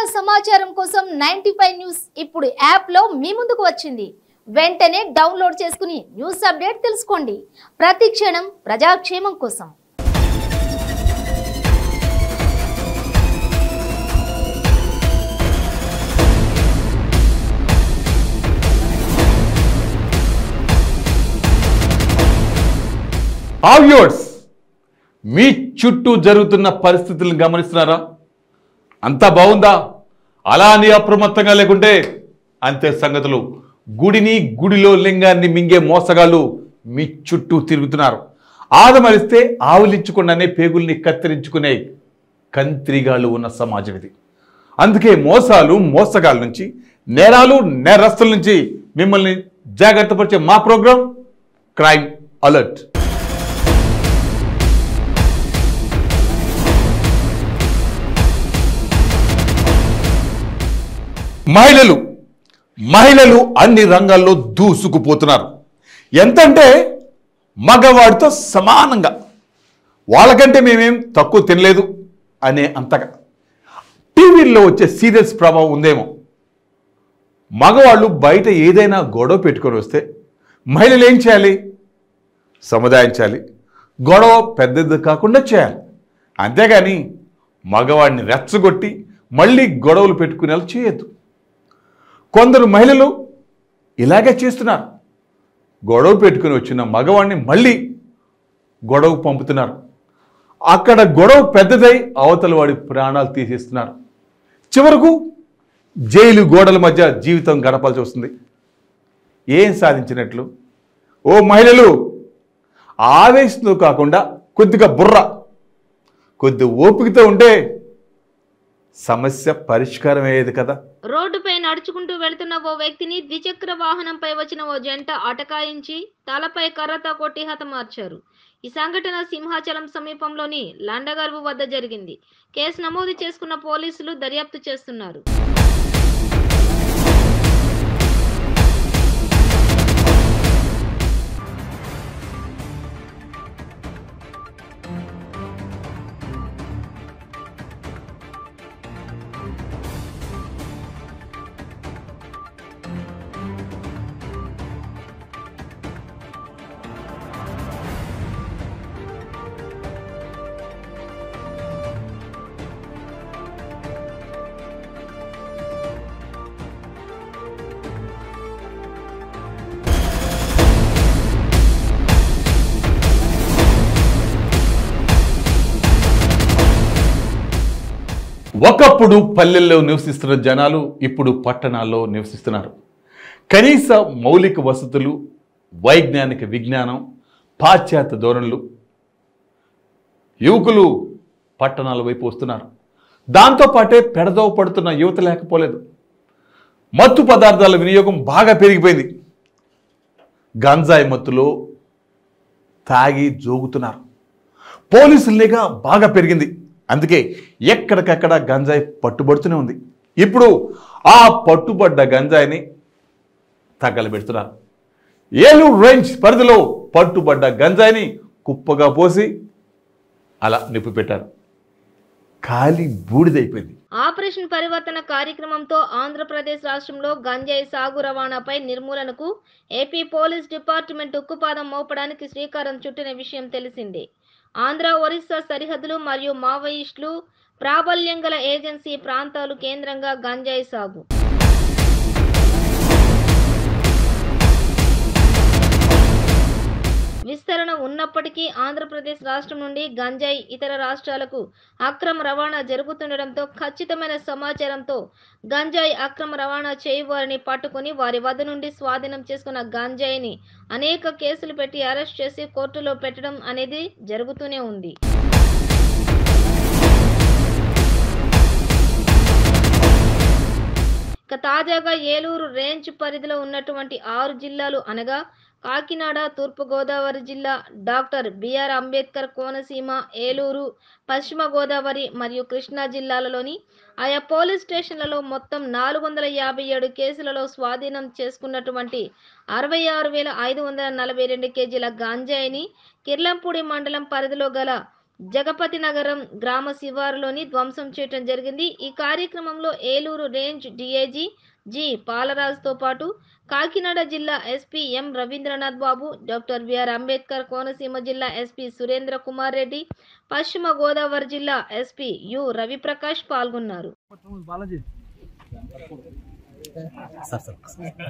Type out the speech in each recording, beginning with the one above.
సమాచారం కోసం ninety five news ఇప్పుడు యాప్లో మీ ముందుకు వచ్చింది వెంటనే డౌన్లోడ్ చేసుకుని న్యూస్ అప్డేట్ తెలుసుకోండి ప్రతి క్షణం ప్రజాక్షేమం కోసం ఆవ్యూర్స్ మీ చుట్టూ జరుగుతున్న పరిస్థితులను గమనిస్తున్నారా అంతా బాగుందా అలా అని అప్రమత్తంగా లేకుంటే అంతే సంగతులు గుడిని గుడిలో లింగాన్ని మింగే మోసగాళ్ళు మీ చుట్టూ తిరుగుతున్నారు ఆదమరిస్తే ఆవులించకుండానే పేగుల్ని కత్తిరించుకునే కంత్రిగాళ్ళు ఉన్న సమాజం ఇది అందుకే మోసాలు మోసగాళ్ళ నుంచి నేరాలు నేరస్తుల నుంచి మిమ్మల్ని జాగ్రత్త పరిచే మా ప్రోగ్రాం క్రైమ్ అలర్ట్ మహిళలు మహిళలు అన్ని రంగాల్లో దూసుకుపోతున్నారు ఎంతంటే మగవాడితో సమానంగా వాళ్ళకంటే మేమేం తక్కువ తినలేదు అనే అంతగా టీవీల్లో వచ్చే సీరియల్స్ ప్రభావం ఉందేమో మగవాళ్ళు బయట ఏదైనా గొడవ పెట్టుకొని వస్తే మహిళలు ఏం చేయాలి సముదాయించాలి గొడవ పెద్దది కాకుండా చేయాలి అంతేగాని మగవాడిని రెచ్చగొట్టి మళ్ళీ గొడవలు పెట్టుకునేలా చేయొద్దు కొందరు మహిళలు ఇలాగే చేస్తున్నారు గొడవ పెట్టుకుని వచ్చిన మగవాడిని మళ్ళీ గొడవ పంపుతున్నారు అక్కడ గొడవ పెద్దదై అవతల వాడి ప్రాణాలు తీసేస్తున్నారు చివరకు జైలు గోడల మధ్య జీవితం గడపాల్సి వస్తుంది ఏం సాధించినట్లు ఓ మహిళలు ఆవేశంతో కాకుండా కొద్దిగా బుర్ర కొద్ది ఓపికతో ఉంటే సమస్య పరిష్కారం అయ్యేది కదా రోడ్డుపై నడుచుకుంటూ వెళ్తున్న ఓ వ్యక్తిని ద్విచక్ర వాహనంపై వచ్చిన ఓ జంట అటకాయించి తలపై కర్రతో కొట్టి హతమార్చారు ఈ సంఘటన సింహాచలం సమీపంలోని లండగర్వు వద్ద జరిగింది కేసు నమోదు చేసుకున్న పోలీసులు దర్యాప్తు చేస్తున్నారు ఒకప్పుడు పల్లెల్లో నివసిస్తున్న జనాలు ఇప్పుడు పట్టణాల్లో నివసిస్తున్నారు కనీస మౌలిక వసతులు వైజ్ఞానిక విజ్ఞానం పాశ్చాత్య ధోరణులు యువకులు పట్టణాల వైపు వస్తున్నారు దాంతోపాటే పెడదోవ పడుతున్న యువత లేకపోలేదు మత్తు పదార్థాల వినియోగం బాగా పెరిగిపోయింది గంజాయి మత్తులో తాగి జోగుతున్నారు పోలీసుల నిఘా బాగా పెరిగింది అందుకే ఎక్కడికక్కడ గంజాయి పట్టుబడుతూనే ఉంది ఇప్పుడు ఆ పట్టుబడ్డ గంజాయిని తగలబెడుతున్నారు ఏలూరు రేంజ్ పరిధిలో పట్టుబడ్డ గంజాయిని కుప్పగా పోసి అలా నిప్పు పెట్టారు ఖాళీ బూడిదైపోయింది ఆపరేషన్ పరివర్తన కార్యక్రమంతో ఆంధ్రప్రదేశ్ రాష్ట్రంలో గంజాయి సాగు రవాణాపై నిర్మూలనకు ఏపీ పోలీస్ డిపార్ట్మెంట్ ఉక్కుపాదం మోపడానికి శ్రీకారం చుట్టిన విషయం తెలిసిందే ఆంధ్ర ఒరిస్సా సరిహద్దులు మరియు మావోయిస్టులు ప్రాబల్యం గల ఏజెన్సీ ప్రాంతాలు కేంద్రంగా గంజాయి సాగు విస్తరణ ఉన్నప్పటికీ ఆంధ్రప్రదేశ్ రాష్ట్రం నుండి గంజాయి ఇతర రాష్ట్రాలకు అక్రమ రవాణా జరుగుతుండటంతో ఖచ్చితమైన సమాచారంతో గంజాయి అక్రమ రవాణా చేయవారిని పట్టుకుని వారి వద్ద నుండి స్వాధీనం చేసుకున్న గంజాయిని అనేక కేసులు పెట్టి అరెస్ట్ చేసి కోర్టులో పెట్టడం అనేది జరుగుతూనే ఉంది ఇక తాజాగా ఏలూరు రేంజ్ పరిధిలో ఉన్నటువంటి ఆరు జిల్లాలు అనగా కాకినాడ తూర్పుగోదావరి జిల్లా డాక్టర్ బిఆర్ అంబేద్కర్ కోనసీమ ఏలూరు పశ్చిమ గోదావరి మరియు కృష్ణా జిల్లాలలోని ఆయా పోలీస్ స్టేషన్లలో మొత్తం నాలుగు వందల యాభై ఏడు కేసులలో స్వాధీనం చేసుకున్నటువంటి అరవై ఆరు వేల ఐదు వందల నలభై రెండు కేజీల గాంజాయిని కిర్లంపూడి మండలం పరిధిలో గల జగపతి నగరం గ్రామ శివారులోని ధ్వంసం చేయడం జరిగింది ఈ కార్యక్రమంలో ఏలూరు రేంజ్ డిఐజీ జి పాలరాజుతో పాటు కాకినాడ జిల్లా SP M Ravindranath Babu doctor BR Ambedkar Konaseema జిల్లా ఎస్పీ సురేంద్ర కుమార్ రెడ్డి పశ్చిమ గోదావరి జిల్లా ఎస్పీ యు రవిప్రకాష్ పాల్గొన్నారు బాలాజీ సార్ సార్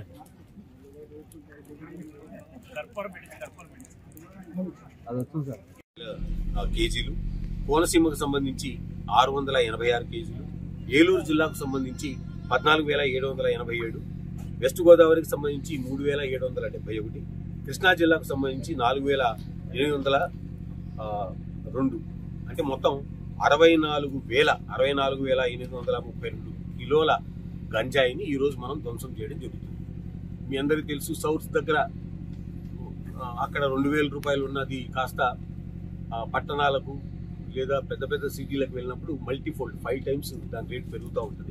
అది వస్తుంది సార్ ఆ, కేజీలు కోనసీమకు సంబంధించి ఆరు వందల ఎనభై ఆరు కేజీలు ఏలూరు జిల్లాకు సంబంధించి పద్నాలుగు వేల ఏడు వందల ఎనభై ఏడు వెస్ట్ గోదావరికి సంబంధించి మూడు వేల ఏడు వందల డెబ్బై ఒకటి కృష్ణా జిల్లాకు సంబంధించి నాలుగు వేల ఎనిమిది వందల ఆ, రెండు అంటే మొత్తం అరవై నాలుగు వేల అరవై నాలుగు వేల ఎనిమిది వందల ముప్పై రెండు కిలోల గంజాయిని ఈరోజు మనం ధ్వంసం చేయడం జరుగుతుంది మీ అందరికీ తెలుసు సౌత్ దగ్గర ఆ, అక్కడ రెండు వేల రూపాయలు ఉన్నది కాస్త ఆ, పట్టణాలకు లేదా పెద్ద పెద్ద సిటీలకు వెళ్ళినప్పుడు మల్టీఫోల్డ్ ఫైవ్ టైమ్స్ దాని రేట్ పెరుగుతూ ఉంటుంది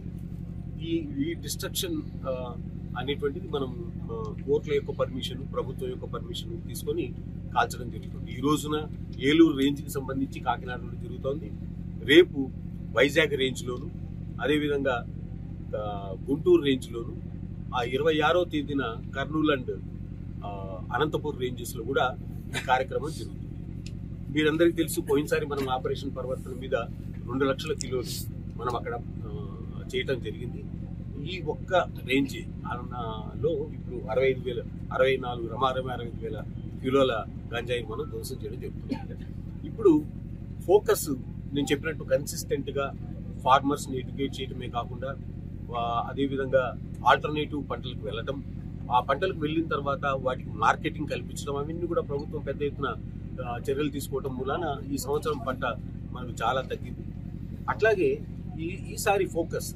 ఈ ఈ డిస్ట్రక్షన్ అనేటువంటిది మనం ఆ, కోర్టుల యొక్క పర్మిషన్ ప్రభుత్వం యొక్క పర్మిషన్ తీసుకొని కాల్చడం జరుగుతుంది ఈ రోజున ఏలూరు రేంజ్కి సంబంధించి కాకినాడలో జరుగుతోంది రేపు వైజాగ్ రేంజ్లోను అదేవిధంగా ఆ, గుంటూరు రేంజ్లోను ఆ ఇరవై ఆరో తేదీన కర్నూలు అండ్ ఆ, అనంతపూర్ రేంజెస్లో కూడా ఈ కార్యక్రమం జరుగుతుంది మీరందరికీ తెలుసు పోయినసారి మనం ఆపరేషన్ పరివర్తన మీద రెండు లక్షల కిలోలు మనం అక్కడ ఆ, చేయటం జరిగింది ఈ ఒక్క రేంజ్ ఆ, లో ఇప్పుడు అరవై ఐదు వేల అరవై నాలుగు రమారమి అరవై ఐదు వేల కిలోల గంజాయి మనం ధ్వంసం చేయడం జరుగుతుంది ఇప్పుడు ఫోకస్ నేను చెప్పినట్టు కన్సిస్టెంట్ గా ఫార్మర్స్ ని ఎడ్యుకేట్ చేయడమే కాకుండా వా- అదేవిధంగా ఆల్టర్నేటివ్ పంటలకు వెళ్ళటం ఆ పంటలకు వెళ్ళిన తర్వాత వాటికి మార్కెటింగ్ కల్పించడం అవన్నీ కూడా ప్రభుత్వం పెద్ద ఎత్తున ఆ, చర్యలు తీసుకోవడం మూలాన ఈ సంవత్సరం పంట మనకు చాలా తగ్గింది అట్లాగే ఈ ఈసారి ఫోకస్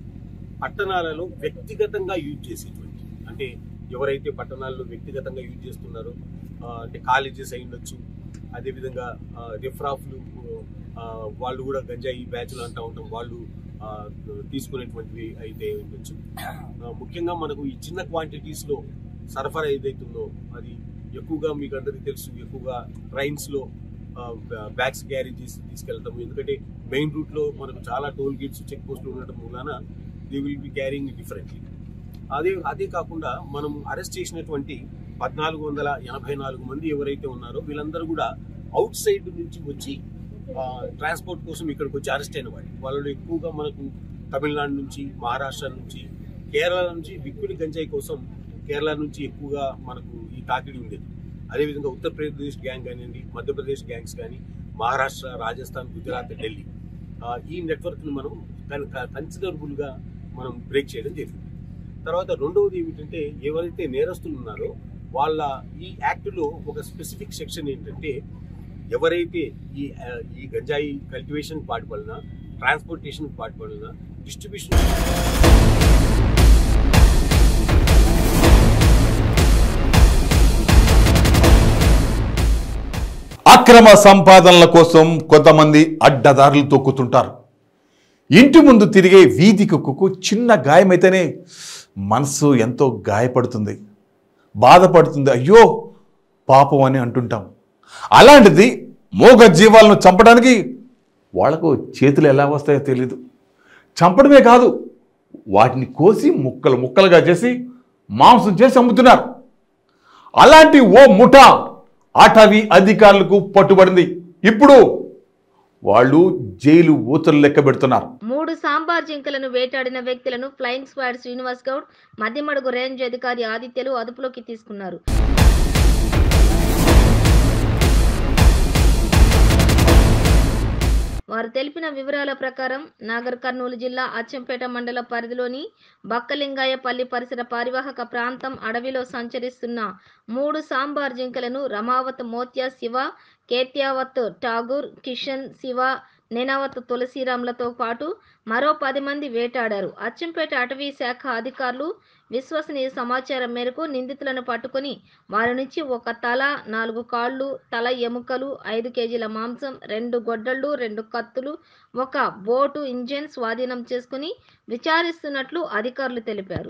పట్టణాలలో వ్యక్తిగతంగా యూజ్ చేసేటువంటి అంటే ఎవరైతే పట్టణాల్లో వ్యక్తిగతంగా యూజ్ చేస్తున్నారో ఆ, అంటే కాలేజెస్ అయి ఉండొచ్చు అదేవిధంగా రిఫ్రాఫ్లు ఆ, వాళ్ళు కూడా గంజాయి బ్యాచ్లు అంటూ ఉంటాం వాళ్ళు ఆ, తీసుకునేటువంటివి అయితే ఉండొచ్చు ఆ, ముఖ్యంగా మనకు ఈ చిన్న క్వాంటిటీస్ లో సరఫరా ఏదైతుందో అది ఎక్కువగా మీకు అందరికీ తెలుసు ఎక్కువగా ట్రైన్స్ లో బ్యాగ్స్ క్యారీ చేసి తీసుకెళ్తాము ఎందుకంటే మెయిన్ రూట్ లో మనకు చాలా టోల్ గేట్స్ చెక్ పోస్టులు ఉండటం మూలాన they will be carrying differently అదే అదే కాకుండా మనం అరెస్ట్ చేసినటువంటి పద్నాలుగు వందల ఎనభై నాలుగు మంది ఎవరైతే ఉన్నారో వీళ్ళందరూ కూడా అవుట్ సైడ్ నుంచి వచ్చి ట్రాన్స్పోర్ట్ కోసం ఇక్కడికి వచ్చి అరెస్ట్ అయిన వాళ్ళు వాళ్ళు ఎక్కువగా మనకు తమిళనాడు నుంచి మహారాష్ట్ర నుంచి కేరళ నుంచి లిక్విడ్ గంజాయి కోసం కేరళ నుంచి ఎక్కువగా మనకు ఈ తాకిడి ఉండేది అదేవిధంగా ఉత్తరప్రదేశ్ గ్యాంగ్ కానివ్వండి మధ్యప్రదేశ్ గ్యాంగ్స్ కానీ మహారాష్ట్ర రాజస్థాన్ గుజరాత్ ఢిల్లీ ఆ, ఈ నెట్వర్క్ని మనం కన్సిడరబుల్గా మనం బ్రేక్ చేయడం జరిగింది తర్వాత రెండవది ఏమిటంటే ఎవరైతే నేరస్తులు ఉన్నారో వాళ్ళ ఈ యాక్ట్లో ఒక స్పెసిఫిక్ సెక్షన్ ఏంటంటే ఎవరైతే ఈ ఆ, ఈ గంజాయి కల్టివేషన్ పాటుపడినా ట్రాన్స్పోర్టేషన్ పాటుపడినా డిస్ట్రిబ్యూషన్ అక్రమ సంపాదనల కోసం కొంతమంది అడ్డదారులు తొక్కుతుంటారు ఇంటి ముందు తిరిగే వీధి కుక్కకు చిన్న గాయమైతేనే మనసు ఎంతో గాయపడుతుంది బాధపడుతుంది అయ్యో పాపం అని అంటుంటాం అలాంటిది మూగ జీవాలను చంపడానికి వాళ్లకు చేతులు ఎలా వస్తాయో తెలీదు చంపడమే కాదు వాటిని కోసి ముక్కలు ముక్కలుగా చేసి మాంసం చేసి అమ్ముతున్నారు అలాంటి ఓ ముఠా అటవీ అధికారులకు పట్టుబడింది ఇప్పుడు వాళ్ళు జైలు ఊచలు లెక్క పెడుతున్నారు మూడు సాంబార్ జింకలను వేటాడిన వ్యక్తులను flying squad Srinivas Goud Madhyamadugu range అధికారి ఆదిత్యలు అదుపులోకి తీసుకున్నారు వారు తెలిపిన వివరాల ప్రకారం నాగర్ కర్నూలు జిల్లా అచ్చంపేట మండల పరిధిలోని బక్కలింగాయపల్లి పరిసర పారివాహక ప్రాంతం అడవిలో సంచరిస్తున్న మూడు సాంబార్ జింకలను రమావత్ మోత్య శివ కేత్యావత్ ఠాగూర్ కిషన్ శివ నేనావత్ తులసిరామ్లతో పాటు మరో పది మంది వేటాడారు అచ్చంపేట అటవీ శాఖ అధికారులు విశ్వసనీయ సమాచారం మేరకు నిందితులను పట్టుకొని వారి నుంచి ఒక తల నాలుగు కాళ్ళు తల ఎముకలు ఐదు కేజీల మాంసం రెండు గొడ్డళ్ళు రెండు కత్తులు ఒక బోటు ఇంజిన్ స్వాధీనం చేసుకుని విచారిస్తున్నట్లు అధికారులు తెలిపారు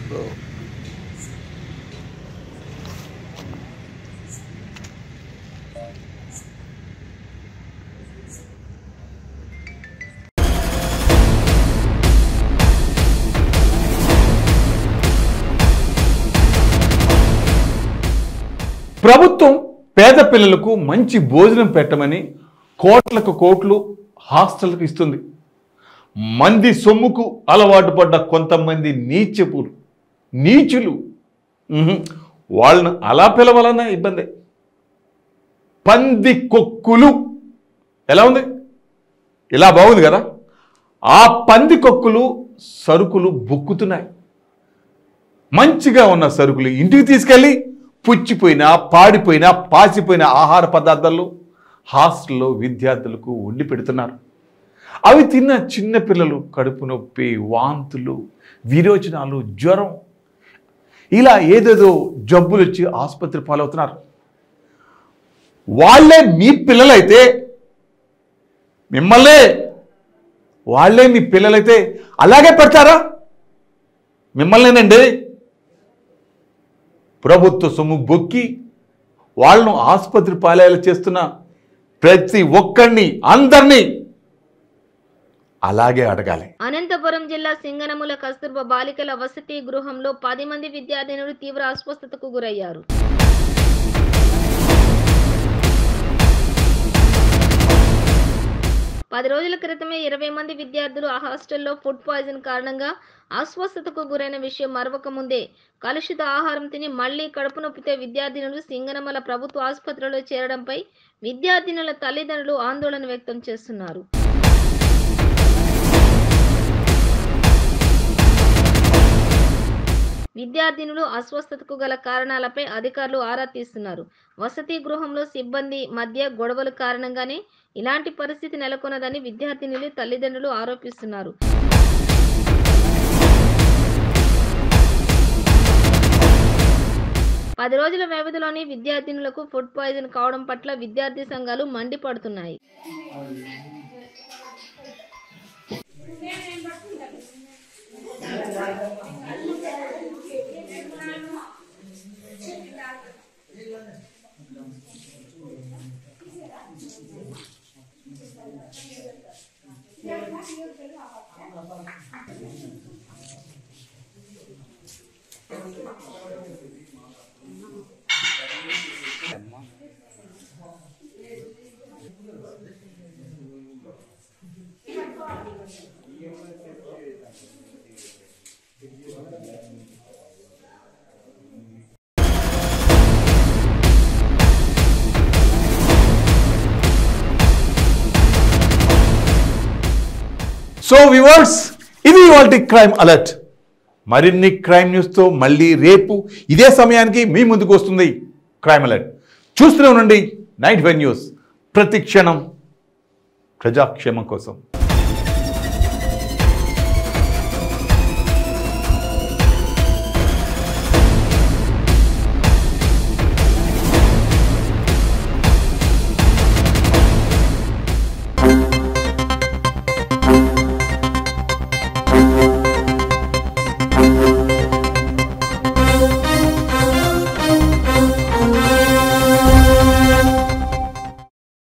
ప్రభుత్వం పేద పిల్లలకు మంచి భోజనం పెట్టమని కోట్లకు కోట్లు హాస్టల్కి ఇస్తుంది మంది సొమ్ముకు అలవాటు పడ్డ కొంతమంది నీచపులు నీచులు ఉహుం, వాళ్ళను అలా పిలవాలన్నా ఇబ్బంది పంది కొక్కులు ఎలా ఉంది ఇలా బాగుంది కదా ఆ పంది కొక్కులు సరుకులు బొక్కుతున్నాయి మంచిగా ఉన్న సరుకులు ఇంటికి తీసుకెళ్ళి పుచ్చిపోయిన పాడిపోయిన పాసిపోయిన ఆహార పదార్థాలు హాస్టల్లో విద్యార్థులకు వండి పెడుతున్నారు అవి తిన్న చిన్న పిల్లలు కడుపు నొప్పి వాంతులు విరోచనాలు జ్వరం ఇలా ఏదేదో జబ్బులు వచ్చి ఆసుపత్రి పాలవుతున్నారు వాళ్ళే మీ పిల్లలైతే మిమ్మల్నే వాళ్ళే మీ పిల్లలైతే అలాగే పెడతారా మిమ్మల్నేనండి ప్రభుత్వ సొమ్ము బొక్కి వాళ్ళను ఆసుపత్రి పాలయాలు చేస్తున్న ప్రతి ఒక్కరిని అందరినీ అలాగే అడగాలి అనంతపురం జిల్లా సింగనముల కస్తూర్బా బాలికల వసతి గృహంలో పది మంది విద్యార్థినులు తీవ్ర అస్వస్థతకు గురయ్యారు పది రోజుల క్రితమే ఇరవై మంది విద్యార్థులు ఆ హాస్టల్లో ఫుడ్ పాయిజన్ కారణంగా అస్వస్థతకు గురైన విషయం మరవక ముందే కలుషిత ఆహారం తిని మళ్లీ కడుపు నొప్పితే విద్యార్థినులు సింగనమల ప్రభుత్వ ఆసుపత్రిలో చేరడంపై విద్యార్థినుల తల్లిదండ్రులు ఆందోళన వ్యక్తం చేస్తున్నారు విద్యార్థినులు అస్వస్థతకు గల కారణాలపై అధికారులు ఆరా తీస్తున్నారు వసతి గృహంలో సిబ్బంది మధ్య గొడవల కారణంగానే ఇలాంటి పరిస్థితి నెలకొన్నదని విద్యార్థినులు తల్లిదండ్రులు ఆరోపిస్తున్నారు పది రోజుల వ్యవధిలోనే విద్యార్థినులకు ఫుడ్ పాయిజన్ కావడం పట్ల విద్యార్థి సంఘాలు మండిపడుతున్నాయి సో వివర్స్ ఇది ఇవాళ క్రైమ్ అలర్ట్ మరిన్ని క్రైమ్ న్యూస్తో మళ్ళీ రేపు ఇదే సమయానికి మీ ముందుకు వస్తుంది క్రైమ్ అలర్ట్ చూస్తూనే ఉండండి నైట్ వన్ న్యూస్ ప్రతి క్షణం ప్రజాక్షేమం కోసం